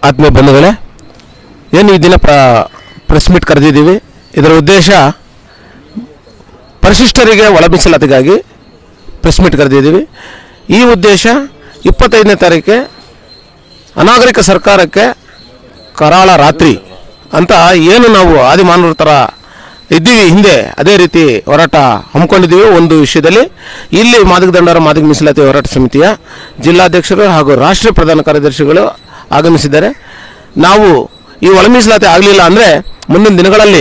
ಆತ್ಮೀಯ ಬಂಧುಗಳೇ ಏನು ಈ ದಿನ ಪ್ರ ಪ್ರೆಸ್ ಮೀಟ್ ಕರೆದಿದ್ದೀವಿ ಇದರ ಉದ್ದೇಶ ಪರಿಶಿಷ್ಟರಿಗೆ ಒಳ ಮೀಸಲಾತಿಗಾಗಿ ಪ್ರೆಸ್ ಮೀಟ್ ಕರೆದಿದ್ದೀವಿ ಈ ಉದ್ದೇಶ ಇಪ್ಪತ್ತೈದನೇ ತಾರೀಕೆ ಅನಾಗರಿಕ ಸರ್ಕಾರಕ್ಕೆ ಕರಾಳ ರಾತ್ರಿ ಅಂತ ಏನು ನಾವು ಆದಿಮಾನವರ ಥರ ಇದ್ದೀವಿ ಹಿಂದೆ ಅದೇ ರೀತಿ ಹೋರಾಟ ಹಮ್ಮಿಕೊಂಡಿದ್ದೀವಿ ಒಂದು ವಿಷಯದಲ್ಲಿ ಇಲ್ಲಿ ಮಾದಕ ದಂಡರ ಮಾದಕ ಮೀಸಲಾತಿ ಹೋರಾಟ ಸಮಿತಿಯ ಜಿಲ್ಲಾಧ್ಯಕ್ಷರು ಹಾಗೂ ರಾಷ್ಟ್ರೀಯ ಪ್ರಧಾನ ಕಾರ್ಯದರ್ಶಿಗಳು ಆಗಮಿಸಿದ್ದಾರೆ ನಾವು ಈ ಒಳ ಮೀಸಲಾತಿ ಆಗಲಿಲ್ಲ ಅಂದರೆ ಮುಂದಿನ ದಿನಗಳಲ್ಲಿ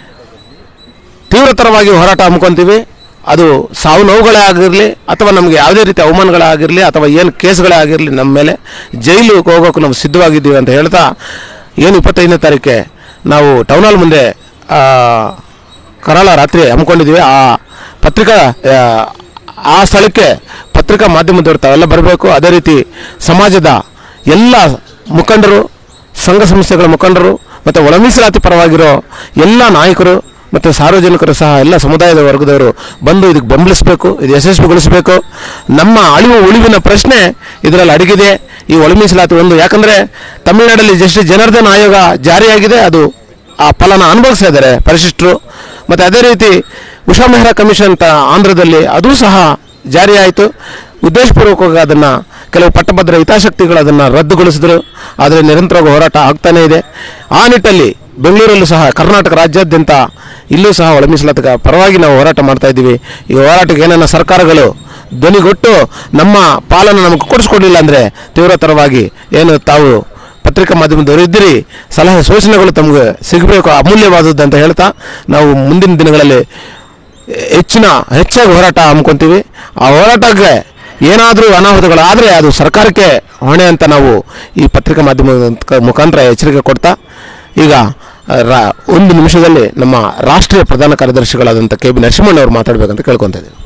ತೀವ್ರತರವಾಗಿ ಹೋರಾಟ ಹಮ್ಮಿಕೊಂತೀವಿ ಅದು ಸಾವು ನೋವುಗಳೇ ಆಗಿರಲಿ ಅಥವಾ ನಮಗೆ ಯಾವುದೇ ರೀತಿ ಅವಮಾನಗಳೇ ಆಗಿರಲಿ ಅಥವಾ ಏನು ಕೇಸ್ಗಳೇ ಆಗಿರಲಿ ನಮ್ಮ ಮೇಲೆ ಜೈಲಿಗೆ ಹೋಗೋಕೆ ನಾವು ಸಿದ್ಧವಾಗಿದ್ದೀವಿ ಅಂತ ಹೇಳ್ತಾ ಏನು ಇಪ್ಪತ್ತೈದನೇ ತಾರೀಕೆ ನಾವು ಟೌನ್ ಹಾಲ್ ಮುಂದೆ ಆ, ಕರಾಳ ರಾತ್ರಿ ಹಮ್ಮಿಕೊಂಡಿದ್ದೀವಿ ಆ ಪತ್ರಿಕಾ ಆ, ಆ ಸ್ಥಳಕ್ಕೆ ಪತ್ರಿಕಾ ಮಾಧ್ಯಮದವರು ತಾವೆಲ್ಲ ಬರಬೇಕು ಅದೇ ರೀತಿ ಸಮಾಜದ ಎಲ್ಲ ಮುಖಂಡರು ಸಂಘ ಸಂಸ್ಥೆಗಳ ಮುಖಂಡರು ಮತ್ತು ಒಳ ಮೀಸಲಾತಿ ಪರವಾಗಿರೋ ಎಲ್ಲ ನಾಯಕರು ಮತ್ತು ಸಾರ್ವಜನಿಕರು ಸಹ ಎಲ್ಲ ಸಮುದಾಯದ ವರ್ಗದವರು ಬಂದು ಇದಕ್ಕೆ ಬೆಂಬಲಿಸಬೇಕು ಇದು ಯಶಸ್ವಿಗೊಳಿಸಬೇಕು ನಮ್ಮ ಅಳಿವು ಉಳಿವಿನ ಪ್ರಶ್ನೆ ಇದರಲ್ಲಿ ಅಡಗಿದೆ ಈ ಒಳ ಮೀಸಲಾತಿ ಒಂದು ಯಾಕಂದರೆ ತಮಿಳುನಾಡಲ್ಲಿ ಜಸ್ಟ್ ಜನಾರ್ದನ್ ಆಯೋಗ ಜಾರಿಯಾಗಿದೆ ಅದು ಆ ಫಲನ ಅನುಭವಿಸ್ತಾ ಇದ್ದಾರೆ ಪರಿಶಿಷ್ಟರು ಮತ್ತು ಅದೇ ರೀತಿ ಉಷಾ ಮೆಹ್ರಾ ಕಮಿಷನ್ ತ ಆಂಧ್ರದಲ್ಲಿ ಅದೂ ಸಹ ಜಾರಿಯಾಯಿತು ಉದ್ದೇಶಪೂರ್ವಕವಾಗಿ ಅದನ್ನು ಕೆಲವು ಪಟ್ಟಭದ್ರ ಹಿತಾಸಕ್ತಿಗಳು ಅದನ್ನು ರದ್ದುಗೊಳಿಸಿದ್ರು ಆದರೆ ನಿರಂತರವಾಗಿ ಹೋರಾಟ ಆಗ್ತಾನೇ ಇದೆ ಆ ನಿಟ್ಟಲ್ಲಿ ಬೆಂಗಳೂರಲ್ಲೂ ಸಹ ಕರ್ನಾಟಕ ರಾಜ್ಯಾದ್ಯಂತ ಇಲ್ಲೂ ಸಹ ಒಳ ಮೀಸಲಾತಿಗೆ ಪರವಾಗಿ ನಾವು ಹೋರಾಟ ಮಾಡ್ತಾ ಇದ್ದೀವಿ ಈ ಹೋರಾಟಕ್ಕೆ ಏನನ್ನ ಸರ್ಕಾರಗಳು ಧ್ವನಿಗೊಟ್ಟು ನಮ್ಮ ಪಾಲನ್ನು ನಮಗೆ ಕೊಡಿಸ್ಕೊಡ್ಲಿಲ್ಲ ಅಂದರೆ ತೀವ್ರತರವಾಗಿ ಏನು ತಾವು ಪತ್ರಿಕಾ ಮಾಧ್ಯಮದವರು ಇದ್ದೀರಿ ಸಲಹೆ ಸೂಚನೆಗಳು ತಮಗೆ ಸಿಗಬೇಕು ಅಮೂಲ್ಯವಾದದ್ದು ಅಂತ ಹೇಳ್ತಾ ನಾವು ಮುಂದಿನ ದಿನಗಳಲ್ಲಿ ಹೆಚ್ಚಿನ ಹೆಚ್ಚಾಗಿ ಹೋರಾಟ ಹಮ್ಮಿಕೊಂತೀವಿ ಆ ಹೋರಾಟಕ್ಕೆ ಏನಾದರೂ ಅನಾಹುತಗಳಾದರೆ ಅದು ಸರ್ಕಾರಕ್ಕೆ ಹೊಣೆ ಅಂತ ನಾವು ಈ ಪತ್ರಿಕಾ ಮಾಧ್ಯಮದ ಮುಖಾಂತರ ಎಚ್ಚರಿಕೆ ಕೊಡ್ತಾ ಈಗ ರಾ ಒಂದು ನಿಮಿಷದಲ್ಲಿ ನಮ್ಮ ರಾಷ್ಟ್ರೀಯ ಪ್ರಧಾನ ಕಾರ್ಯದರ್ಶಿಗಳಾದಂಥ ಕೆ ಬಿ ನರಸಿಂಹಣ್ಣ ಅವರು ಮಾತಾಡಬೇಕಂತ ಕೇಳ್ಕೊತಾ ಇದ್ದೀವಿ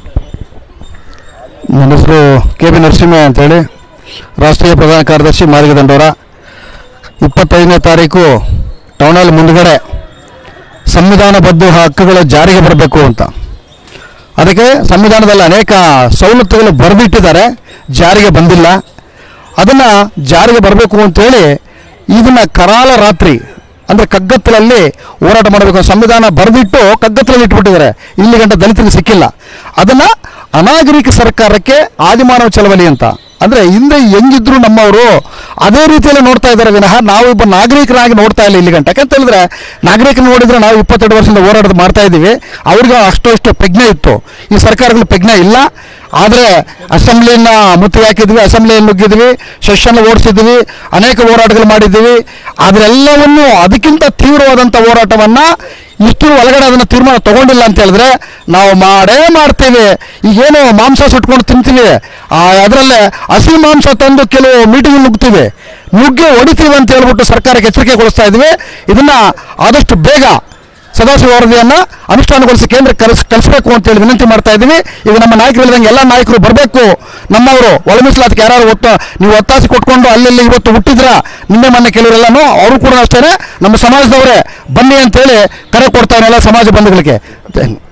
ನನ್ನ ಹೆಸರು ಕೆ ಬಿ ನರಸಿಂಹ ಅಂತೇಳಿ ರಾಷ್ಟ್ರೀಯ ಪ್ರಧಾನ ಕಾರ್ಯದರ್ಶಿ ಮಾರ್ಗದಂಡವರ ಇಪ್ಪತ್ತೈದನೇ ತಾರೀಕು ಟೌನಲ್ಲಿ ಮುಂದುಗಡೆ ಸಂವಿಧಾನಬದ್ಧ ಹಕ್ಕುಗಳ ಜಾರಿಗೆ ಬರಬೇಕು ಅಂತ ಅದಕ್ಕೆ ಸಂವಿಧಾನದಲ್ಲಿ ಅನೇಕ ಸವಲತ್ತುಗಳು ಬರೆದಿಟ್ಟಿದ್ದಾರೆ ಜಾರಿಗೆ ಬಂದಿಲ್ಲ ಅದನ್ನು ಜಾರಿಗೆ ಬರಬೇಕು ಅಂತೇಳಿ ಇದನ್ನು ಕರಾಳ ರಾತ್ರಿ ಅಂದರೆ ಕಗ್ಗತ್ತಲಲ್ಲಿ ಹೋರಾಟ ಮಾಡಬೇಕು ಸಂವಿಧಾನ ಬರೆದಿಟ್ಟು ಕಗ್ಗತ್ತಲಲ್ಲಿ ಇಟ್ಬಿಟ್ಟಿದ್ದಾರೆ ಇಲ್ಲಿ ಗಂಟ ದಲಿತರಿಗೆ ಸಿಕ್ಕಿಲ್ಲ ಅದನ್ನು ಅನಾಗರಿಕ ಸರ್ಕಾರಕ್ಕೆ ಆದಿಮಾನವ ಚಳವಳಿ ಅಂತ ಅಂದರೆ ಹಿಂದೆ ಹೆಂಗಿದ್ರು ನಮ್ಮವರು ಅದೇ ರೀತಿಯಲ್ಲಿ ನೋಡ್ತಾ ಇದ್ದಾರೆ ವಿನಃ ನಾವು ಒಬ್ಬ ನಾಗರಿಕರಾಗಿ ನೋಡ್ತಾ ಇಲ್ಲ ಇಲ್ಲಿ ಗಂಟ ಯಾಕಂತ ಹೇಳಿದ್ರೆ ನಾಗರಿಕರು ನೋಡಿದ್ರೆ ನಾವು ಇಪ್ಪತ್ತೆರಡು ವರ್ಷದಿಂದ ಹೋರಾಟ ಮಾಡ್ತಾ ಇದ್ದೀವಿ ಅವ್ರಿಗೆ ಅಷ್ಟು ಅಷ್ಟು ಪ್ರಜ್ಞೆ ಇತ್ತು ಈ ಸರ್ಕಾರಗಳು ಪ್ರಜ್ಞೆ ಇಲ್ಲ ಆದರೆ ಅಸೆಂಬ್ಲಿಯನ್ನ ಮುತ್ತಿಗೆ ಹಾಕಿದ್ವಿ ಅಸೆಂಬ್ಲಿಯನ್ನು ನುಗ್ಗಿದ್ವಿ ಸೆಷನ್ ಓಡಿಸಿದ್ವಿ ಅನೇಕ ಹೋರಾಟಗಳು ಮಾಡಿದ್ದೀವಿ ಅದರೆಲ್ಲವನ್ನು ಅದಕ್ಕಿಂತ ತೀವ್ರವಾದಂಥ ಹೋರಾಟವನ್ನು ಇಷ್ಟು ಒಳಗಡೆ ಅದನ್ನು ತೀರ್ಮಾನ ತಗೊಂಡಿಲ್ಲ ಅಂತ ಹೇಳಿದ್ರೆ ನಾವು ಮಾಡೇ ಮಾಡ್ತೀವಿ ಈಗೇನು ಮಾಂಸ ಸುಟ್ಕೊಂಡು ತಿಂತೀವಿ ಅದರಲ್ಲೇ ಹಸಿ ಮಾಂಸ ತಂದು ಕೆಲವು ಮೀಟಿಂಗ್ ನುಗ್ತೀವಿ ನುಗ್ಗಿ ಹೊಡಿತೀವಿ ಅಂತ ಹೇಳ್ಬಿಟ್ಟು ಸರ್ಕಾರಕ್ಕೆ ಎಚ್ಚರಿಕೆ ಕೊಡಿಸ್ತಾ ಇದ್ವಿ ಇದನ್ನ ಆದಷ್ಟು ಬೇಗ ಸದಾಶಿವ ವರದಿಯನ್ನು ಅನುಷ್ಠಾನಗೊಳಿಸಿ ಕೇಂದ್ರ ಕರೆಸ್ ಕಳಿಸಬೇಕು ಅಂತೇಳಿ ವಿನಂತಿ ಮಾಡ್ತಾ ಇದ್ದೀವಿ ಈಗ ನಮ್ಮ ನಾಯಕರು ಹೇಳಿದಂಗೆ ಎಲ್ಲ ನಾಯಕರು ಬರಬೇಕು ನಮ್ಮವರು ಒಳ ಮೀಸಲಾತಿಗೆ ಯಾರು ಒತ್ತ ನೀವು ಒತ್ತಾಸೆ ಕೊಟ್ಕೊಂಡು ಅಲ್ಲೆಲ್ಲಿ ಇವತ್ತು ಹುಟ್ಟಿದ್ರ ನಿನ್ನೆ ಮೊನ್ನೆ ಕೆಲವರೆಲ್ಲನೂ ಅವರು ಕೂಡ ಅಷ್ಟೇ ನಮ್ಮ ಸಮಾಜದವರೇ ಬನ್ನಿ ಅಂತೇಳಿ ಕರೆ ಕೊಡ್ತಾ ಎಲ್ಲ ಸಮಾಜ ಬಂಧುಗಳಿಗೆ